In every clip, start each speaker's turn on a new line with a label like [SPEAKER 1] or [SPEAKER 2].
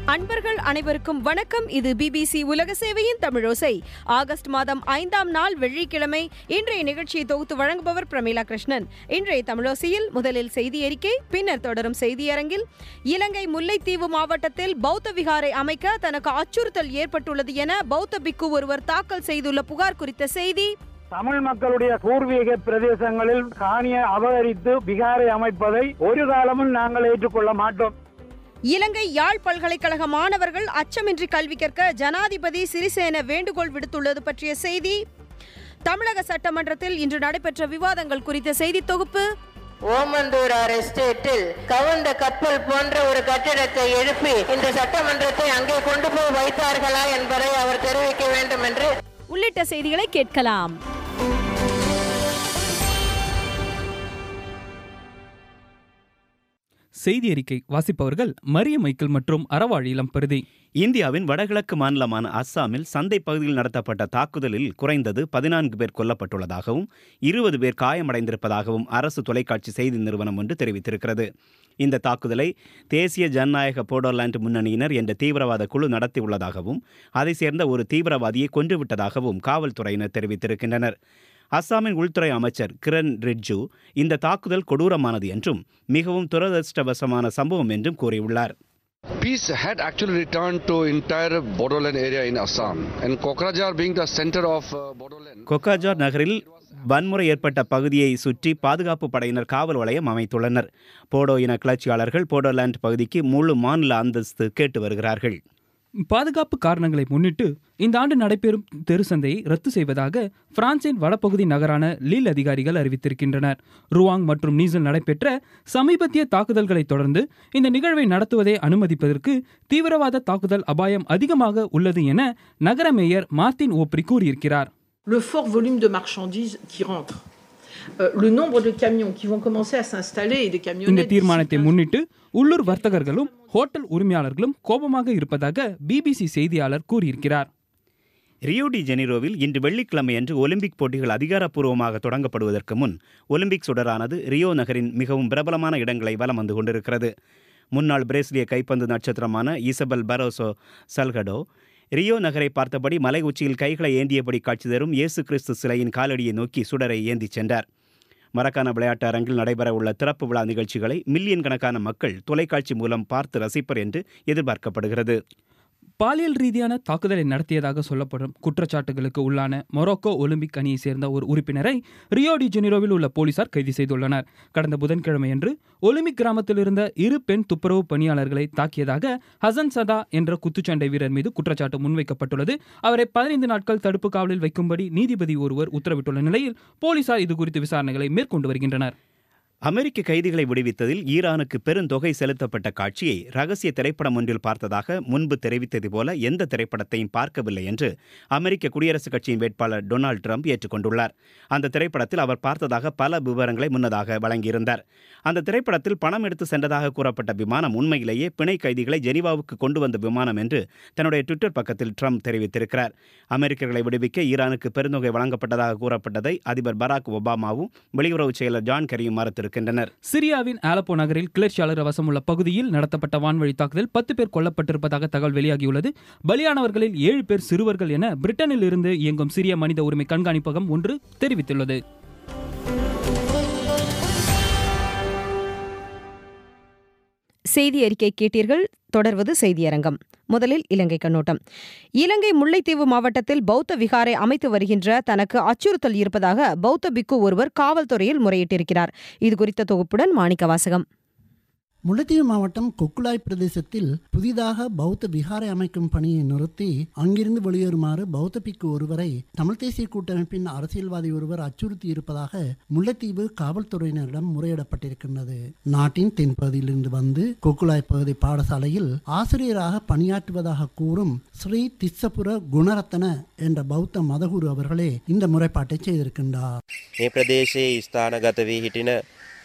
[SPEAKER 1] அன்பர்கள் அனைவருக்கும் வணக்கம் இது பிபிசி உலக சேவையின் தமிழோசை ஆகஸ்ட் மாதம் ஐந்தாம் நாள் வெள்ளிக்கிழமை இன்றைய நிகழ்ச்சியை தொகுத்து வழங்குபவர் பிரமீளா கிருஷ்ணன் இன்றைய தமிழோசையில் முதலில் செய்தி அறிக்கை பின்னர் தொடரும் செய்தியரங்கில் இலங்கை முல்லைத்தீவு மாவட்டத்தில் பௌத்த விகாரை அமைக்க தனக்கு அச்சுறுத்தல் ஏற்பட்டுள்ளது என பௌத்த பிக்கு ஒருவர் தாக்கல் செய்துள்ள புகார் குறித்த செய்தி
[SPEAKER 2] தமிழ் மக்களுடைய பூர்வீக பிரதேசங்களில் காணியை அபகரித்து பிகாரை அமைப்பதை ஒரு காலமும் நாங்கள் ஏற்றுக்கொள்ள மாட்டோம்
[SPEAKER 1] இலங்கை யாழ் பல்கலைக்கழக மாணவர்கள் அச்சமின்றி கல்வி கற்க ஜனாதிபதி சிறிசேன வேண்டுகோள் விடுத்துள்ளது பற்றிய செய்தி தமிழக சட்டமன்றத்தில் இன்று நடைபெற்ற விவாதங்கள் குறித்த செய்தி தொகுப்பு
[SPEAKER 3] ஓமந்தூரார் எஸ்டேட்டில் கவுண்ட கப்பல் போன்ற ஒரு கட்டிடத்தை எழுப்பி இந்த சட்டமன்றத்தை அங்கே கொண்டு போய் வைத்தார்களா என்பதை அவர் தெரிவிக்க வேண்டும் என்று
[SPEAKER 1] உள்ளிட்ட செய்திகளை கேட்கலாம்
[SPEAKER 4] செய்தி அறிக்கை வாசிப்பவர்கள் மரிய மைக்கேல் மற்றும் அறவாழி இளம்பருதி
[SPEAKER 5] இந்தியாவின் வடகிழக்கு மாநிலமான அஸ்ஸாமில் சந்தை பகுதியில் நடத்தப்பட்ட தாக்குதலில் குறைந்தது பதினான்கு பேர் கொல்லப்பட்டுள்ளதாகவும் இருபது பேர் காயமடைந்திருப்பதாகவும் அரசு தொலைக்காட்சி செய்தி நிறுவனம் ஒன்று தெரிவித்திருக்கிறது இந்த தாக்குதலை தேசிய ஜனநாயக போடோலாண்ட் முன்னணியினர் என்ற தீவிரவாத குழு நடத்தியுள்ளதாகவும் அதை சேர்ந்த ஒரு தீவிரவாதியை கொன்றுவிட்டதாகவும் காவல்துறையினர் தெரிவித்திருக்கின்றனர் அஸ்ஸாமின் உள்துறை அமைச்சர் கிரண் ரிட்ஜு இந்த தாக்குதல் கொடூரமானது என்றும் மிகவும் துரதிருஷ்டவசமான சம்பவம் என்றும் கூறியுள்ளார்
[SPEAKER 6] Peace had actually returned to entire Bodoland area in Assam, and Kokrajhar being the center of uh, Bodoland.
[SPEAKER 5] கொக்காஜார் நகரில் வன்முறை ஏற்பட்ட பகுதியை சுற்றி பாதுகாப்பு படையினர் காவல் வளையம் அமைத்துள்ளனர் போடோ இன கிளர்ச்சியாளர்கள் போடோலாண்ட் பகுதிக்கு முழு மாநில அந்தஸ்து கேட்டு வருகிறார்கள்
[SPEAKER 4] பாதுகாப்பு காரணங்களை முன்னிட்டு இந்த ஆண்டு நடைபெறும் தெரு சந்தையை ரத்து செய்வதாக பிரான்சின் வடபகுதி நகரான லீல் அதிகாரிகள் அறிவித்திருக்கின்றனர் ருவாங் மற்றும் நீசல் நடைபெற்ற சமீபத்திய தாக்குதல்களை தொடர்ந்து இந்த நிகழ்வை நடத்துவதை அனுமதிப்பதற்கு தீவிரவாத தாக்குதல் அபாயம் அதிகமாக உள்ளது என நகர மேயர் மார்டின் ஓப்ரி கூறியிருக்கிறார்
[SPEAKER 7] le fort volume de marchandises qui rentrent, euh, le nombre de camions qui vont commencer à s'installer et des
[SPEAKER 4] இந்த
[SPEAKER 7] camionnettes.
[SPEAKER 4] தீர்மானத்தை
[SPEAKER 7] d'ici
[SPEAKER 4] முன்னிட்டு உள்ளூர் வர்த்தகர்களும் ஹோட்டல் உரிமையாளர்களும் கோபமாக இருப்பதாக பிபிசி செய்தியாளர் கூறியிருக்கிறார்
[SPEAKER 5] ரியோ டி ஜெனிரோவில் இன்று வெள்ளிக்கிழமையன்று ஒலிம்பிக் போட்டிகள் அதிகாரப்பூர்வமாக தொடங்கப்படுவதற்கு முன் ஒலிம்பிக் சுடரானது ரியோ நகரின் மிகவும் பிரபலமான இடங்களை வலம் வந்து கொண்டிருக்கிறது முன்னாள் பிரேசிலிய கைப்பந்து நட்சத்திரமான இசபெல் பரோசோ சல்கடோ ரியோ நகரை பார்த்தபடி மலை உச்சியில் கைகளை ஏந்தியபடி காட்சி தரும் இயேசு கிறிஸ்து சிலையின் காலடியை நோக்கி சுடரை ஏந்திச் சென்றார் மரக்கான விளையாட்டு அரங்கில் நடைபெறவுள்ள திறப்பு விழா நிகழ்ச்சிகளை மில்லியன் கணக்கான மக்கள் தொலைக்காட்சி மூலம் பார்த்து ரசிப்பர் என்று எதிர்பார்க்கப்படுகிறது
[SPEAKER 4] பாலியல் ரீதியான தாக்குதலை நடத்தியதாக சொல்லப்படும் குற்றச்சாட்டுகளுக்கு உள்ளான மொரோக்கோ ஒலிம்பிக் அணியைச் சேர்ந்த ஒரு உறுப்பினரை ரியோ டி ஜெனிரோவில் உள்ள போலீசார் கைது செய்துள்ளனர் கடந்த புதன்கிழமையன்று ஒலிம்பிக் கிராமத்தில் இருந்த இரு பெண் துப்புரவு பணியாளர்களை தாக்கியதாக ஹசன் சதா என்ற குத்துச்சண்டை வீரர் மீது குற்றச்சாட்டு முன்வைக்கப்பட்டுள்ளது அவரை பதினைந்து நாட்கள் தடுப்பு காவலில் வைக்கும்படி நீதிபதி ஒருவர் உத்தரவிட்டுள்ள நிலையில் போலீசார் இது குறித்து விசாரணைகளை மேற்கொண்டு வருகின்றனர்
[SPEAKER 5] அமெரிக்க கைதிகளை விடுவித்ததில் ஈரானுக்கு பெருந்தொகை செலுத்தப்பட்ட காட்சியை ரகசிய திரைப்படம் ஒன்றில் பார்த்ததாக முன்பு தெரிவித்தது போல எந்த திரைப்படத்தையும் பார்க்கவில்லை என்று அமெரிக்க குடியரசுக் கட்சியின் வேட்பாளர் டொனால்ட் ட்ரம்ப் ஏற்றுக்கொண்டுள்ளார் அந்த திரைப்படத்தில் அவர் பார்த்ததாக பல விவரங்களை முன்னதாக வழங்கியிருந்தார் அந்த திரைப்படத்தில் பணம் எடுத்து சென்றதாக கூறப்பட்ட விமானம் உண்மையிலேயே பிணை கைதிகளை ஜெனீவாவுக்கு கொண்டு வந்த விமானம் என்று தன்னுடைய ட்விட்டர் பக்கத்தில் ட்ரம்ப் தெரிவித்திருக்கிறார் அமெரிக்கர்களை விடுவிக்க ஈரானுக்கு பெருந்தொகை வழங்கப்பட்டதாக கூறப்பட்டதை அதிபர் பராக் ஒபாமாவும் வெளியுறவு செயலர் ஜான் கரியும் மறுத்திருக்கின்றனர்
[SPEAKER 4] சிரியாவின் ஆலப்போ நகரில் கிளர்ச்சியாளர் வசமுள்ள பகுதியில் நடத்தப்பட்ட வான்வழி தாக்குதல் பத்து பேர் கொல்லப்பட்டிருப்பதாக தகவல் வெளியாகியுள்ளது பலியானவர்களில் ஏழு பேர் சிறுவர்கள் என பிரிட்டனில் இருந்து இயங்கும் சிரிய மனித உரிமை கண்காணிப்பகம் ஒன்று தெரிவித்துள்ளது
[SPEAKER 1] செய்தி அறிக்கை கேட்டீர்கள் தொடர்வது செய்தியரங்கம் முதலில் இலங்கை கண்ணோட்டம் இலங்கை முல்லைத்தீவு மாவட்டத்தில் பௌத்த விகாரை அமைத்து வருகின்ற தனக்கு அச்சுறுத்தல் இருப்பதாக பௌத்த பிக்கு ஒருவர் காவல்துறையில் முறையிட்டிருக்கிறார் இது குறித்த தொகுப்புடன் மாணிக்க வாசகம்
[SPEAKER 8] முல்லைத்தீவு மாவட்டம் கொக்குலாய் பிரதேசத்தில் புதிதாக பௌத்த விகாரை அமைக்கும் பணியை நிறுத்தி அங்கிருந்து வெளியேறுமாறு பௌத்த பிக்கு ஒருவரை தமிழ் தேசிய கூட்டமைப்பின் அரசியல்வாதி ஒருவர் அச்சுறுத்தி இருப்பதாக முல்லைத்தீவு காவல்துறையினரிடம் முறையிடப்பட்டிருக்கின்றது நாட்டின் தென்பகுதியிலிருந்து வந்து கொக்குலாய் பகுதி பாடசாலையில் ஆசிரியராக பணியாற்றுவதாக கூறும் ஸ்ரீ திஸ்ஸபுர குணரத்தன என்ற பௌத்த மதகுரு அவர்களே இந்த முறைப்பாட்டை செய்திருக்கின்றார்
[SPEAKER 9] මේ ප්‍රදේශයේ ස්ථානගත වී හිටින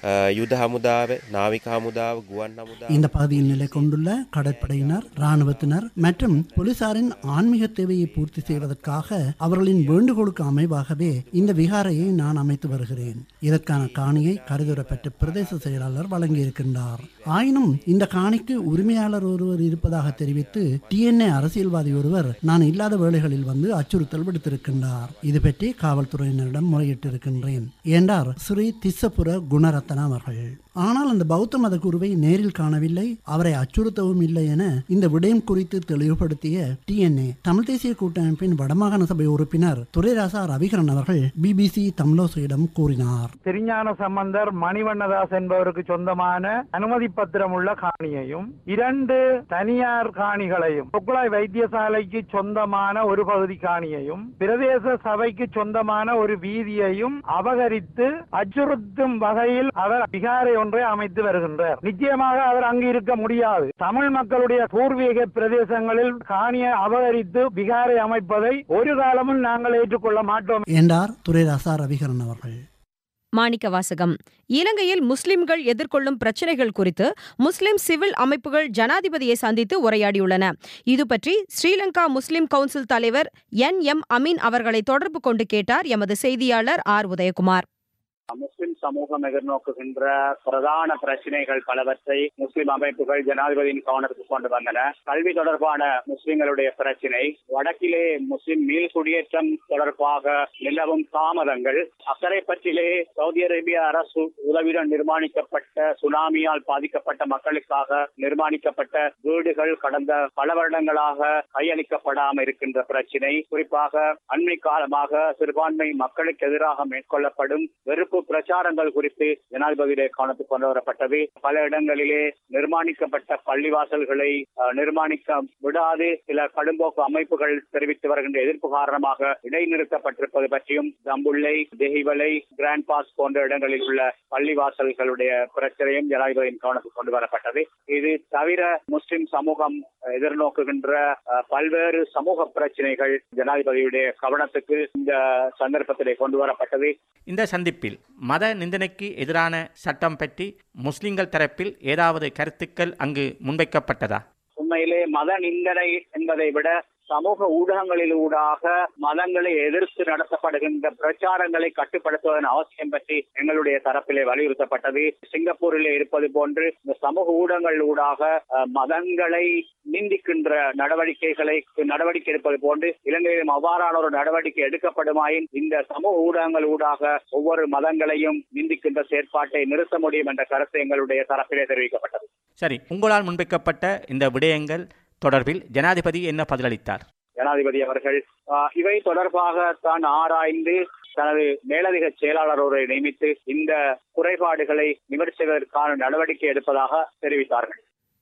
[SPEAKER 9] යුද හමුදාව නාවික හමුදාව ගුවන් හමුදාව
[SPEAKER 8] இந்த பகுதியில் நிலை கொண்டுள்ள கடற்படையினர் இராணுவத்தினர் மற்றும் போலீசாரின் ஆன்மீக தேவையை பூர்த்தி செய்வதற்காக அவர்களின் வேண்டுகோளுக்கு அமைவாகவே இந்த விகாரையை நான் அமைத்து வருகிறேன் இதற்கான காணியை கருதுரப்பட்ட பிரதேச செயலாளர் வழங்கியிருக்கின்றார் ஆயினும் இந்த காணிக்கு உரிமையாளர் ஒருவர் இருப்பதாக தெரிவித்து டிஎன்ஏ அரசியல்வாதி ஒருவர் நான் இல்லாத வேளைகளில் வந்து அச்சுறுத்தல் விடுத்திருக்கின்றார் இது பற்றி காவல்துறையினரிடம் முறையிட்டிருக்கின்றேன் என்றார் ஸ்ரீ திஸ்ஸபுர குணரத்னா அவர்கள் ஆனால் அந்த பௌத்த மத குருவை நேரில் காணவில்லை அவரை அச்சுறுத்தவும் இல்லை என இந்த விடயம் குறித்து தெளிவுபடுத்திய டிஎன்ஏ தமிழ் தேசிய கூட்டமைப்பின் வடமாகாண சபை உறுப்பினர் துரைராசா ரவிகரன் அவர்கள் பிபிசி தமிழோசையிடம் கூறினார்
[SPEAKER 2] திருஞான சம்பந்தர் மணிவண்ணதாஸ் என்பவருக்கு சொந்தமான அனுமதி பத்திரம் உள்ள காணியையும் இரண்டு தனியார் காணிகளையும் கொக்குளாய் வைத்தியசாலைக்கு சொந்தமான ஒரு பகுதி காணியையும் பிரதேச சபைக்கு சொந்தமான ஒரு வீதியையும் அபகரித்து அச்சுறுத்தும் வகையில் அவர் விகாரை ஒன்றை அமைத்து வருகின்றார் நிச்சயமாக அவர் அங்கு இருக்க முடியாது தமிழ் மக்களுடைய பூர்வீக பிரதேசங்களில் காணியை அபகரித்து விகாரை அமைப்பதை ஒரு காலமும் நாங்கள் ஏற்றுக்கொள்ள மாட்டோம்
[SPEAKER 8] என்றார் துரைராசா ரவிகரன் அவர்கள்
[SPEAKER 1] மாணிக்க வாசகம் இலங்கையில் முஸ்லிம்கள் எதிர்கொள்ளும் பிரச்சினைகள் குறித்து முஸ்லிம் சிவில் அமைப்புகள் ஜனாதிபதியை சந்தித்து உரையாடியுள்ளன இது பற்றி ஸ்ரீலங்கா முஸ்லிம் கவுன்சில் தலைவர் என் எம் அமீன் அவர்களை தொடர்பு கொண்டு கேட்டார் எமது செய்தியாளர் ஆர் உதயகுமார்
[SPEAKER 10] முஸ்லிம் சமூகம் எதிர்நோக்குகின்ற பிரதான பிரச்சனைகள் பலவற்றை முஸ்லிம் அமைப்புகள் ஜனாதிபதியின் கவனத்துக்கு கொண்டு வந்தன கல்வி தொடர்பான முஸ்லிம்களுடைய பிரச்சினை வடக்கிலே முஸ்லிம் மீள் குடியேற்றம் தொடர்பாக நிலவும் தாமதங்கள் அக்கரைப்பற்றிலே சவுதி அரேபிய அரசு உதவியுடன் நிர்மாணிக்கப்பட்ட சுனாமியால் பாதிக்கப்பட்ட மக்களுக்காக நிர்மாணிக்கப்பட்ட வீடுகள் கடந்த பல வருடங்களாக கையளிக்கப்படாமல் இருக்கின்ற பிரச்சினை குறிப்பாக அண்மை காலமாக சிறுபான்மை மக்களுக்கு எதிராக மேற்கொள்ளப்படும் வெறுப்பு பிரச்சாரங்கள் குறித்து ஜனாதிபதியிலே கவனத்துக்கு கொண்டு வரப்பட்டது பல இடங்களிலே நிர்மாணிக்கப்பட்ட பள்ளிவாசல்களை அஹ், நிர்மாணிக்க விடாது சில கடும்போக்கு அமைப்புகள் தெரிவித்து வருகின்ற எதிர்ப்பு காரணமாக இடைநிறுத்தப்பட்டிருப்பது பற்றியும் தம்புள்ளை தெஹிவலை கிராண்ட் பாஸ் போன்ற இடங்களில் உள்ள பள்ளிவாசல்களுடைய பிரச்சனையும் ஜனாதிபதியின் கவனத்துக்கு கொண்டு வரப்பட்டது இது தவிர முஸ்லிம் சமூகம் எதிர்நோக்குகின்ற அஹ், பல்வேறு சமூக பிரச்சனைகள் ஜனாதிபதியுடைய கவனத்துக்கு இந்த சந்தர்ப்பத்திலே கொண்டு வரப்பட்டது
[SPEAKER 11] இந்த சந்திப்பில் மத நிந்தனைக்கு எதிரான சட்டம் பற்றி முஸ்லிம்கள் தரப்பில் ஏதாவது கருத்துக்கள் அங்கு முன்வைக்கப்பட்டதா
[SPEAKER 10] உண்மையிலே மத நிந்தனை என்பதை விட சமூக ஊடகங்களிலூடாக மதங்களை எதிர்த்து நடத்தப்படுகின்ற பிரச்சாரங்களை கட்டுப்படுத்துவதன் அவசியம் பற்றி எங்களுடைய தரப்பிலே வலியுறுத்தப்பட்டது சிங்கப்பூரிலே இருப்பது போன்று இந்த சமூக ஊடகங்களூடாக அஹ், மதங்களை நிந்திக்கின்ற நடவடிக்கைகளை நடவடிக்கை எடுப்பது போன்று இலங்கையிலும் அவ்வாறான ஒரு நடவடிக்கை எடுக்கப்படுமாயின் இந்த சமூக ஊடகங்கள் ஊடாக ஒவ்வொரு மதங்களையும் நிந்திக்கின்ற செயற்பாட்டை நிறுத்த முடியும் என்ற கருத்து எங்களுடைய தரப்பிலே தெரிவிக்கப்பட்டது
[SPEAKER 11] சரி உங்களால் முன்வைக்கப்பட்ட இந்த விடயங்கள் தொடர்பில் ஜனாதிபதி என்ன பதிலளித்தார்
[SPEAKER 10] ஜனாதிபதி அவர்கள் ஆஹ், இவை தொடர்பாக தான் ஆராய்ந்து தனது மேலதிக செயலாளர் ஒருவரை நியமித்து இந்த குறைபாடுகளை நிவர்த்தி செய்வதற்கான நடவடிக்கை எடுப்பதாக தெரிவித்தார்கள்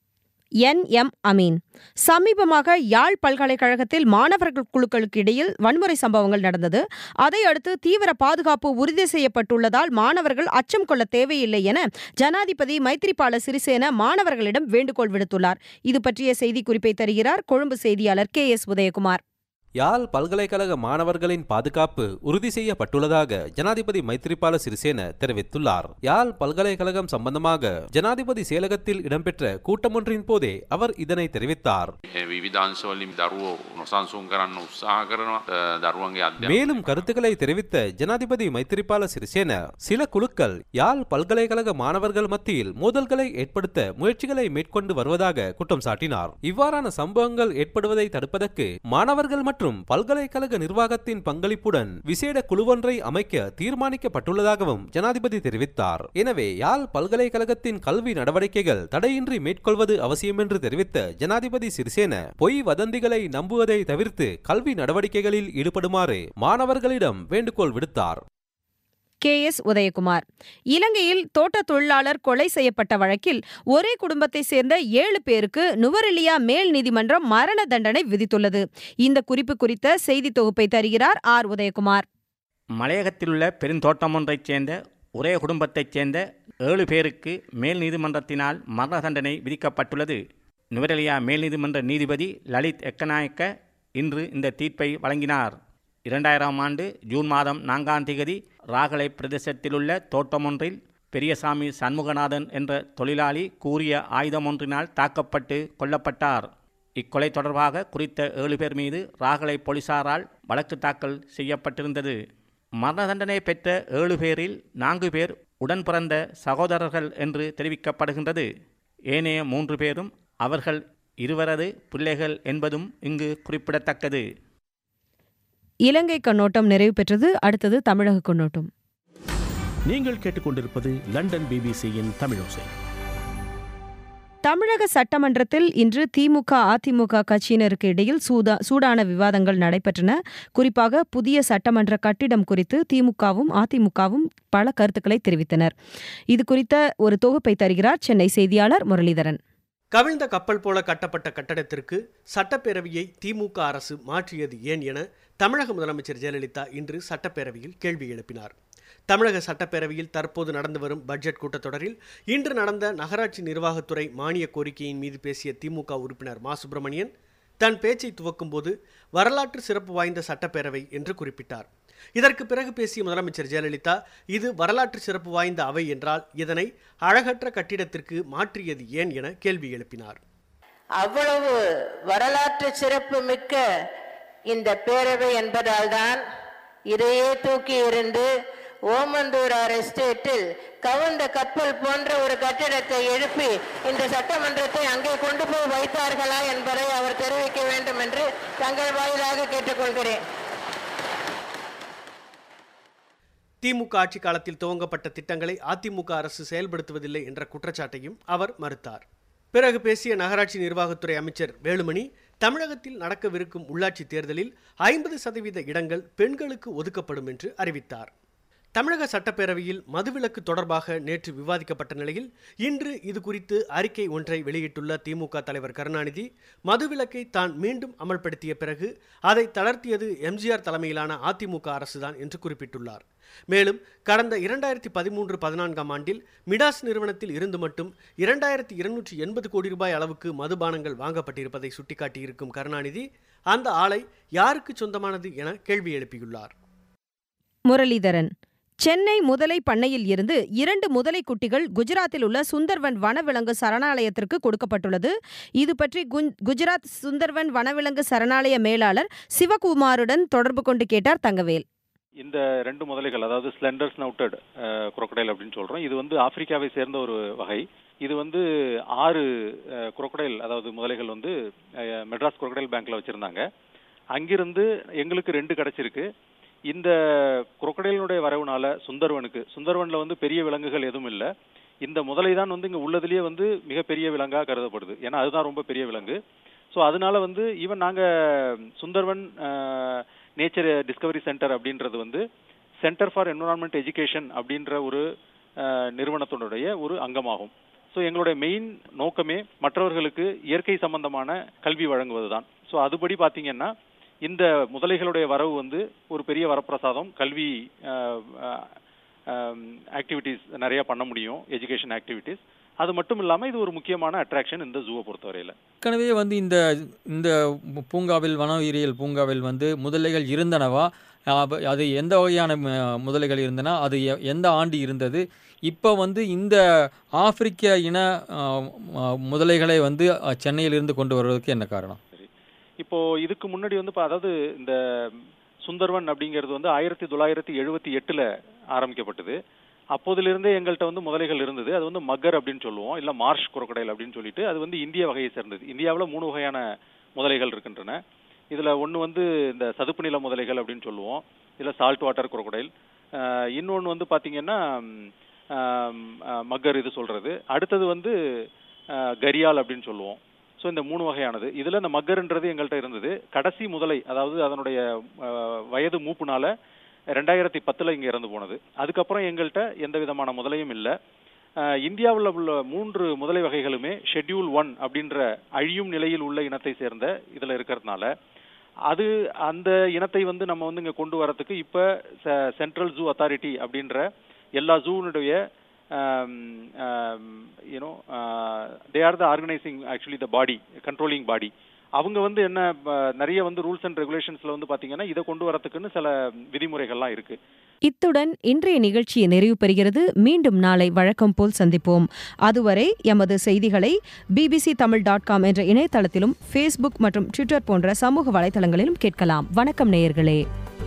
[SPEAKER 1] என் எம் அமீன் சமீபமாக யாழ் பல்கலைக்கழகத்தில் மாணவர்கள் குழுக்களுக்கு இடையில் வன்முறை சம்பவங்கள் நடந்தது அதையடுத்து தீவிர பாதுகாப்பு உறுதி செய்யப்பட்டுள்ளதால் மாணவர்கள் அச்சம் கொள்ள தேவையில்லை என ஜனாதிபதி மைத்ரிபால சிறிசேன மாணவர்களிடம் வேண்டுகோள் விடுத்துள்ளார் இது பற்றிய செய்திக்குறிப்பை தருகிறார் கொழும்பு செய்தியாளர் கே எஸ் உதயகுமார்
[SPEAKER 12] யாழ் பல்கலைக்கழக மாணவர்களின் பாதுகாப்பு உறுதி செய்யப்பட்டுள்ளதாக ஜனாதிபதி மைத்ரிபால சிறிசேன தெரிவித்துள்ளார் யாழ் பல்கலைக்கழகம் சம்பந்தமாக ஜனாதிபதி செயலகத்தில் இடம்பெற்ற கூட்டமொன்றின் போதே அவர் இதனை தெரிவித்தார்
[SPEAKER 13] විවිධංශවලින් දරුවෝ නොසන්සුන් කරන්න උත්සාහ කරනවා අ, දරුවන්ගේ අධ්‍යාපනය
[SPEAKER 12] மேலும் கருத்துக்களை தெரிவித்த ஜனாதிபதி மைத்திரிபால சிறிசேன சில குழுக்கள் யாழ் பல்கலைக்கழக மாணவர்கள் மத்தியில் மோதல்களை ஏற்படுத்த முயற்சிகளை மேற்கொண்டு வருவதாக குற்றம் சாட்டினார் இவ்வாறான சம்பவங்கள் ஏற்படுவதை தடுப்பதற்கு மாணவர்கள் மற்றும் பல்கலைக்கழக நிர்வாகத்தின் பங்களிப்புடன் விசேட குழுவொன்றை அமைக்க தீர்மானிக்கப்பட்டுள்ளதாகவும் ஜனாதிபதி தெரிவித்தார் எனவே யாழ் பல்கலைக்கழகத்தின் கல்வி நடவடிக்கைகள் தடையின்றி மேற்கொள்வது அவசியம் என்று தெரிவித்த ஜனாதிபதி சிறிசேன பொய் வதந்திகளை நம்புவதை தவிர்த்து கல்வி நடவடிக்கைகளில் ஈடுபடுமாறு மாணவர்களிடம் வேண்டுகோள் விடுத்தார்
[SPEAKER 1] கே எஸ் உதயகுமார் இலங்கையில் தோட்ட தொழிலாளர் கொலை செய்யப்பட்ட வழக்கில் ஒரே குடும்பத்தைச் சேர்ந்த ஏழு பேருக்கு நுவரெலியா மேல் நீதிமன்றம் மரண தண்டனை விதித்துள்ளது இந்த குறிப்பு குறித்த செய்தி தொகுப்பை தருகிறார் ஆர் உதயகுமார்
[SPEAKER 11] மலையகத்திலுள்ள பெருந்தோட்டம் ஒன்றைச் சேர்ந்த ஒரே குடும்பத்தைச் சேர்ந்த ஏழு பேருக்கு மேல் நீதிமன்றத்தினால் மரண தண்டனை விதிக்கப்பட்டுள்ளது நுவரெலியா மேல் நீதிமன்ற நீதிபதி லலித் எக்கநாயக்க இன்று இந்த தீர்ப்பை வழங்கினார் இரண்டாயிரம் ஆண்டு ஜூன் மாதம் நான்காம் தேதி ராகலை பிரதேசத்திலுள்ள தோட்டமொன்றில் பெரியசாமி சண்முகநாதன் என்ற தொழிலாளி கூறிய ஆயுதம் ஒன்றினால் தாக்கப்பட்டு கொல்லப்பட்டார் இக்கொலை தொடர்பாக குறித்த ஏழு பேர் மீது ராகலை போலீசாரால் வழக்கு தாக்கல் செய்யப்பட்டிருந்தது மரண தண்டனை பெற்ற ஏழு பேரில் நான்கு பேர் உடன் பிறந்த சகோதரர்கள் என்று தெரிவிக்கப்படுகின்றது ஏனைய மூன்று பேரும் அவர்கள் இருவரது பிள்ளைகள் என்பதும் இங்கு குறிப்பிடத்தக்கது
[SPEAKER 1] இலங்கை கண்ணோட்டம் நிறைவு பெற்றது அடுத்தது தமிழக கண்ணோட்டம்
[SPEAKER 14] நீங்கள் கேட்டுக்கொண்டிருப்பது லண்டன் பிபிசியின் தமிழோசை
[SPEAKER 1] தமிழக சட்டமன்றத்தில் இன்று திமுக அதிமுக கட்சியினருக்கு இடையில் சூதா சூடான விவாதங்கள் நடைபெற்றன குறிப்பாக புதிய சட்டமன்ற கட்டிடம் குறித்து திமுகவும் அதிமுகவும் பல கருத்துக்களை தெரிவித்தனர் இது குறித்த ஒரு தொகுப்பை தருகிறார் சென்னை செய்தியாளர் முரளிதரன்
[SPEAKER 15] கவிழ்ந்த கப்பல் போல கட்டப்பட்ட கட்டடத்திற்கு சட்டப்பேரவையை திமுக அரசு மாற்றியது ஏன் என தமிழக முதலமைச்சர் ஜெயலலிதா இன்று சட்டப்பேரவையில் கேள்வி எழுப்பினார் தமிழக சட்டப்பேரவையில் தற்போது நடந்து வரும் பட்ஜெட் கூட்டத்தொடரில் இன்று நடந்த நகராட்சி நிர்வாகத்துறை மானிய கோரிக்கையின் மீது பேசிய திமுக உறுப்பினர் மா சுப்பிரமணியன் தன் பேச்சை துவக்கும்போது வரலாற்று சிறப்பு வாய்ந்த சட்டப்பேரவை என்று குறிப்பிட்டார் இதற்கு பிறகு பேசிய முதலமைச்சர் ஜெயலலிதா இது வரலாற்று சிறப்பு வாய்ந்த அவை என்றால் இதனை அழகற்ற கட்டிடத்திற்கு மாற்றியது ஏன் என கேள்வி எழுப்பினார்
[SPEAKER 3] அவ்வளவு வரலாற்று சிறப்பு மிக்க இந்த பேரவை என்பதால்தான் இதையே தூக்கி இருந்து ஓமந்தூரார் எஸ்டேட்டில் கவுண்ட கப்பல் போன்ற ஒரு கட்டிடத்தை எழுப்பி இந்த சட்டமன்றத்தை அங்கே கொண்டு போய் வைத்தார்களா என்பதை அவர் தெரிவிக்க வேண்டும் என்று தங்கள் வாயிலாக கேட்டுக்கொள்கிறேன்
[SPEAKER 15] திமுக ஆட்சி காலத்தில் துவங்கப்பட்ட திட்டங்களை அதிமுக அரசு செயல்படுத்துவதில்லை என்ற குற்றச்சாட்டையும் அவர் மறுத்தார் பிறகு பேசிய நகராட்சி நிர்வாகத்துறை அமைச்சர் வேலுமணி தமிழகத்தில் நடக்கவிருக்கும் உள்ளாட்சி தேர்தலில் ஐம்பது சதவீத இடங்கள் பெண்களுக்கு ஒதுக்கப்படும் என்று அறிவித்தார் தமிழக சட்டப்பேரவையில் மதுவிலக்கு தொடர்பாக நேற்று விவாதிக்கப்பட்ட நிலையில் இன்று இது குறித்து அறிக்கை ஒன்றை வெளியிட்டுள்ள திமுக தலைவர் கருணாநிதி மதுவிலக்கை தான் மீண்டும் அமல்படுத்திய பிறகு அதை தளர்த்தியது எம்ஜிஆர் தலைமையிலான அதிமுக அரசுதான் என்று குறிப்பிட்டுள்ளார் மேலும் கடந்த இரண்டாயிரத்தி பதிமூன்று பதினான்காம் ஆண்டில் மிடாஸ் நிறுவனத்தில் இருந்து மட்டும் இரண்டாயிரத்தி இருநூற்றி எண்பது கோடி ரூபாய் அளவுக்கு மதுபானங்கள் வாங்கப்பட்டிருப்பதை சுட்டிக்காட்டியிருக்கும் கருணாநிதி அந்த ஆலை யாருக்கு சொந்தமானது என கேள்வி எழுப்பியுள்ளார்
[SPEAKER 1] முரளிதரன் சென்னை முதலை பண்ணையில் இருந்து இரண்டு முதலை குட்டிகள் குஜராத்தில் உள்ள சுந்தர்வன் வனவிலங்கு சரணாலயத்திற்கு கொடுக்கப்பட்டுள்ளது இது பற்றி குஞ்- குஜராத் சுந்தர்வன் வனவிலங்கு சரணாலய மேலாளர் சிவகுமாருடன் தொடர்பு கொண்டு கேட்டார் தங்கவேல்
[SPEAKER 16] இந்த ரெண்டு முதலைகள் அதாவது ஸ்லெண்டர் ஸ்னவுட்டட் crocodile அப்படின்னு சொல்றோம் இது வந்து ஆப்பிரிக்காவை சேர்ந்த ஒரு வகை இது வந்து ஆறு crocodile அதாவது முதலைகள் வந்து அஹ், மெட்ராஸ் crocodile பேங்க்ல வச்சிருந்தாங்க அங்கிருந்து எங்களுக்கு ரெண்டு கிடைச்சிருக்கு இந்த crocodileனுடைய வரவுனால சுந்தர்வனுக்கு சுந்தர்வன்ல வந்து பெரிய விலங்குகள் எதுவும் இல்லை இந்த முதலை தான் வந்து இங்க உள்ளதுலயே வந்து மிகப்பெரிய விலங்கா கருதப்படுது ஏன்னா அதுதான் ரொம்ப பெரிய விலங்கு ஸோ அதனால வந்து ஈவன் நாங்க சுந்தர்வன் நேச்சர் டிஸ்கவரி சென்டர் அப்படின்றது வந்து சென்டர் ஃபார் என்விரான்மெண்ட் எஜுகேஷன் அப்படின்ற ஒரு அஹ், நிறுவனத்தினுடைய ஒரு அங்கமாகும் ஸோ எங்களுடைய மெயின் நோக்கமே மற்றவர்களுக்கு இயற்கை சம்பந்தமான கல்வி வழங்குவதுதான் ஸோ அதுபடி பார்த்தீங்கன்னா இந்த முதலைகளுடைய வரவு வந்து ஒரு பெரிய வரப்பிரசாதம் கல்வி ஆக்டிவிட்டீஸ் நிறைய பண்ண முடியும் எஜுகேஷன் ஆக்டிவிட்டீஸ் அது மட்டும் இல்லாமல் இது ஒரு முக்கியமான அட்ராக்ஷன் இந்த ஜூவை பொறுத்தவரையில்
[SPEAKER 17] ஏற்கனவே வந்து இந்த இந்த பூங்காவில் வன உயிரியல் பூங்காவில் வந்து முதலைகள் இருந்தனவா அப்ப அது எந்த வகையான ம- முதலைகள் இருந்தன அது எ- எந்த ஆண்டு இருந்தது இப்போ வந்து இந்த ஆப்பிரிக்க இன ஆ, ஆ, முதலைகளை வந்து அ, சென்னையிலிருந்து கொண்டு வருவதற்கு என்ன காரணம்
[SPEAKER 16] இப்போ இதுக்கு முன்னாடி வந்து இப்ப அதாவது இந்த சுந்தர்வன் அப்படிங்கிறது வந்து ஆயிரத்தி தொள்ளாயிரத்தி எழுபத்தி எட்டுல ஆரம்பிக்கப்பட்டது அப்போதிலிருந்தே எங்கள்கிட்ட வந்து முதலைகள் இருந்தது அது வந்து மக்கர் அப்படின்னு சொல்லுவோம் இல்ல மார்ஷ் crocodile அப்படின்னு சொல்லிட்டு அது வந்து இந்திய வகையை சேர்ந்தது இந்தியாவுல மூணு வகையான முதலைகள் இருக்கின்றன இதுல ஒண்ணு வந்து இந்த சதுப்பு நில முதலைகள் அப்படின்னு சொல்லுவோம் இதுல சால்ட் வாட்டர் crocodile அஹ் இன்னொன்னு வந்து பாத்தீங்கன்னா ம், ஆம், அஹ் மக்கர் இது சொல்றது அடுத்தது வந்து அஹ், கரியால் அப்படின்னு சொல்லுவோம் ஸோ இந்த மூணு வகையானது இதுல இந்த மக்கர்ன்றது எங்கள்கிட்ட இருந்தது கடைசி முதலை அதாவது அதனுடைய அஹ், வயது மூப்புனால ரெண்டாயிரத்தி பத்துல இங்க இறந்து போனது அதுக்கப்புறம் எங்கள்கிட்ட எந்த விதமான முதலையும் இல்லை இந்தியாவில் உள்ள மூன்று முதலை வகைகளுமே ஷெட்யூல் ஒன் அப்படின்ற அழியும் நிலையில் உள்ள இனத்தை சேர்ந்த இதுல இருக்கிறதுனால அது அந்த இனத்தை வந்து நம்ம வந்து இங்க கொண்டு வரதுக்கு இப்ப சென்ட்ரல் ஜூ அத்தாரிட்டி அப்படின்ற எல்லா ஜூனுடைய you know they are the organizing actually the body controlling body அவங்க வந்து என்ன ப- நிறைய வந்து ரூல்ஸ் அண்ட் ரெகுலேஷன்ஸ்ல வந்து பாத்தீங்கன்னா இதை கொண்டு வரதுக்குன்னு சில விதிமுறைகள்லாம் இருக்கு
[SPEAKER 1] இத்துடன் இன்றைய நிகழ்ச்சி நிறைவு பெறுகிறது மீண்டும் நாளை வழக்கம் போல் சந்திப்போம் அதுவரை எமது செய்திகளை பிபிசி தமிழ் டாட் காம் என்ற இணையதளத்திலும் ஃபேஸ்புக் மற்றும் ட்விட்டர் போன்ற சமூக வலைதளங்களிலும் கேட்கலாம் வணக்கம் நேயர்களே